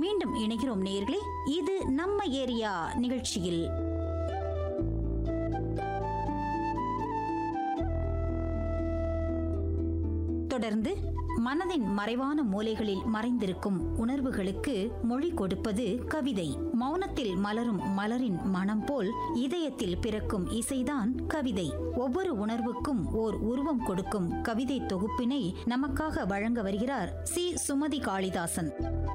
மீண்டும் இணைகிறோம் நேயர்களே இது நம்ம ஏரியா நிகழ்ச்சியில் தொடர்ந்து மனதின் மறைவான மூலைகளில் மறைந்திருக்கும் உணர்வுகளுக்கு மொழி கொடுப்பது கவிதை மௌனத்தில் மலரும் மலரின் மனம் போல் இதயத்தில் பிறக்கும் இசைதான் கவிதை ஒவ்வொரு உணர்வுக்கும் ஓர் உருவம் கொடுக்கும் கவிதை தொகுப்பினை நமக்காக வழங்க வருகிறார் சி சுமதி காளிதாசன்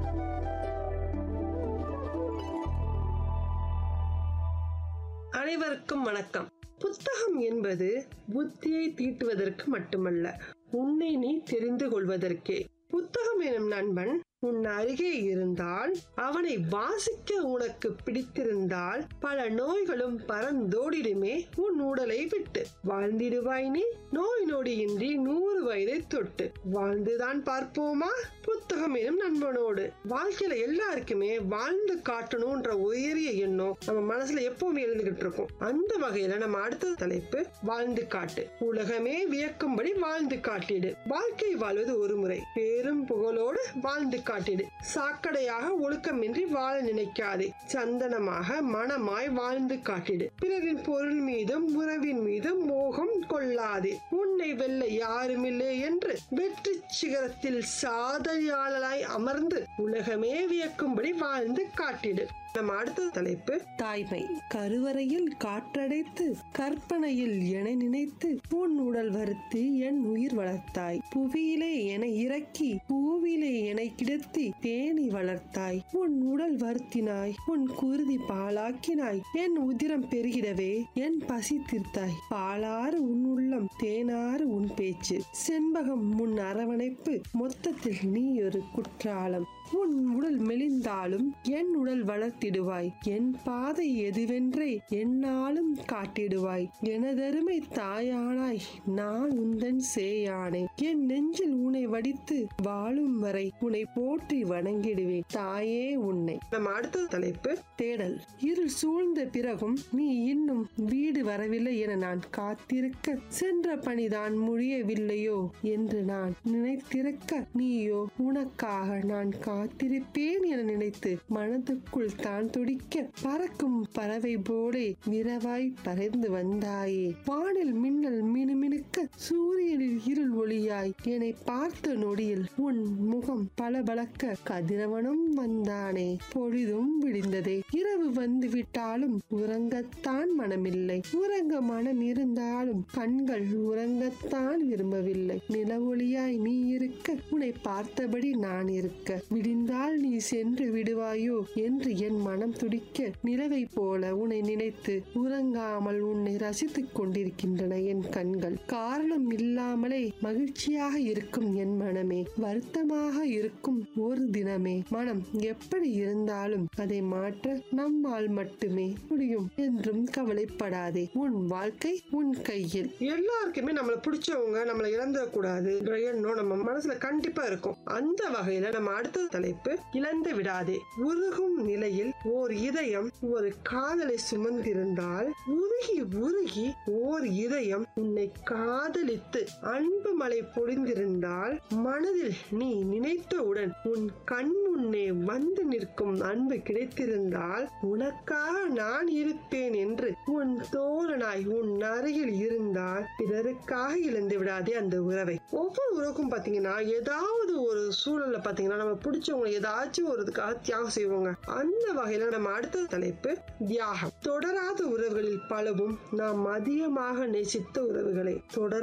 அனைவருக்கும் வணக்கம் புத்தகம் என்பது புத்தியை தீட்டுவதற்கு மட்டுமல்ல உன்னை நீ தெரிந்து கொள்வதற்கே புத்தகம் எனும் நண்பன் உன் அருகே இருந்தால் அவனை வாசிக்க உனக்கு பிடித்திருந்தால் பல நோய்களும் பறந்தோடிடுமே உன் உடலை விட்டு வாழ்ந்திடுவாய் நீ நோய் நொடியின்றி நூறு வயதை தொட்டு வாழ்ந்துதான் பார்ப்போமா புத்தகம் எனும் நண்பனோடு வாழ்க்கையில எல்லாருக்குமே வாழ்ந்து காட்டணும்ன்ற உயரிய எண்ணம் நம்ம மனசுல எப்பவுமே எழுந்துகிட்டு இருக்கும் அந்த வகையில நம்ம அடுத்த தலைப்பு வாழ்ந்து காட்டு உலகமே வியக்கும்படி வாழ்ந்து காட்டிடு வாழ்க்கை வாழ்வது ஒரு முறை பேரும் புகழோடு வாழ்ந்து காட்டிடு சாக்கடையாக ஒழுக்கமின்றி வாழ நினைக்காதே சந்தனமாக மனமாய் வாழ்ந்து காட்டிடு பிறரின் பொருள் மீதும் உறவின் மீதும் மோகம் கொள்ளாதே உன்னை வெல்ல யாருமில்லை என்று வெற்றி சிகரத்தில் சாதனையாளராய் அமர்ந்து உலகமே வியக்கும்படி வாழ்ந்து காட்டிடு நம்ம அடுத்த தலைப்பு தாய்மை கருவறையில் காற்றடைத்து கற்பனையில் என நினைத்து உன் உடல் வருத்தி என் உயிர் வளர்த்தாய் புவியிலே என இறக்கி பூவிலே என கிடத்தி தேனி வளர்த்தாய் உன் உடல் வருத்தினாய் உன் குருதி பாலாக்கினாய் என் உதிரம் பெருகிடவே என் பசி தீர்த்தாய் பாலாறு உன் உள்ளம் தேனாறு உன் பேச்சு செண்பகம் முன் அரவணைப்பு மொத்தத்தில் நீ ஒரு குற்றாலம் உன் உடல் மெலிந்தாலும் என் உடல் வளர்த்திடுவாய் என் பாதை எதுவென்றே என்னாலும் காட்டிடுவாய் எனதருமை தாயானாய் நான் உந்தன் சேயானே என் நெஞ்சில் உன்னை வடித்து வாழும் வரை உன்னை போற்றி வணங்கிடுவேன் தாயே உன்னை நம்ம அடுத்த தலைப்பு தேடல் இருள் சூழ்ந்த பிறகும் நீ இன்னும் வீடு வரவில்லை என நான் காத்திருக்க சென்ற பணிதான் முடியவில்லையோ என்று நான் நினைத்திருக்க நீயோ உனக்காக நான் காத்திருப்பேன் என நினைத்து மனதுக்குள் தான் துடிக்க பறக்கும் பறவை போலே விரவாய் பறந்து வந்தாயே வானில் மின்னல் மினுமினுக்க சூரியனில் இருள் ஒளியாய் என்னை பார்த்த நொடியில் உன் முகம் பளபளக்க கதிரவனும் வந்தானே பொழுதும் விடிந்ததே இரவு வந்து விட்டாலும் உறங்கத்தான் மனமில்லை உறங்க மனம் இருந்தாலும் கண்கள் உறங்கத்தான் விரும்பவில்லை நிலவொளியாய் நீ இருக்க உன்னை பார்த்தபடி நான் இருக்க விடிந்தால் நீ சென்று விடுவாயோ என்று என் மனம் துடிக்க நிலவை போல உன்னை நினைத்து உறங்காமல் உன்னை ரசித்துக் கொண்டிருக்கின்றன என் கண்கள் காரணம் இல்லாமலே மகிழ்ச்சியாக இருக்கும் என் மனமே வருத்தமாக இருக்கும் ஒரு தினமே மனம் எப்படி இருந்தாலும் அதை மாற்ற நம்மால் மட்டுமே முடியும் என்றும் கவலைப்படாதே உன் வாழ்க்கை உன் கையில் எல்லாருக்குமே நம்மள பிடிச்சவங்க நம்மள இழந்துட கூடாது எண்ணம் நம்ம மனசுல கண்டிப்பா இருக்கும் அந்த வகையில நம்ம அடுத்த தலைப்பு இழந்து விடாதே உருகும் நிலையில் ஓர் இதயம் ஒரு காதலை சுமந்திருந்தால் உருகி உருகி ஓர் இதயம் உன்னை காதலித்து அன்பு மலை பொழிந்திருந்தால் மனதில் நீ நினைத்தவுடன் உன் கண் முன்னே வந்து நிற்கும் அன்பு கிடைத்திருந்தால் உனக்காக நான் இருப்பேன் என்று உன் தோழனாய் உன் அருகில் இருந்தால் பிறருக்காக இழந்து விடாதே அந்த உறவை ஒவ்வொரு உறவுக்கும் பாத்தீங்கன்னா ஏதாவது ஒரு சூழல்ல பாத்தீங்கன்னா நம்ம பிடிச்சவங்க ஏதாச்சும் ஒரு இதுக்காக தியாகம் செய்வாங்க அந்த வகையில நம்ம அடுத்த தலைப்பு தியாகம் தொடராத உறவுகளில் பலவும் நாம் அதிகமாக நேசித்த உறவுகளை தொடர்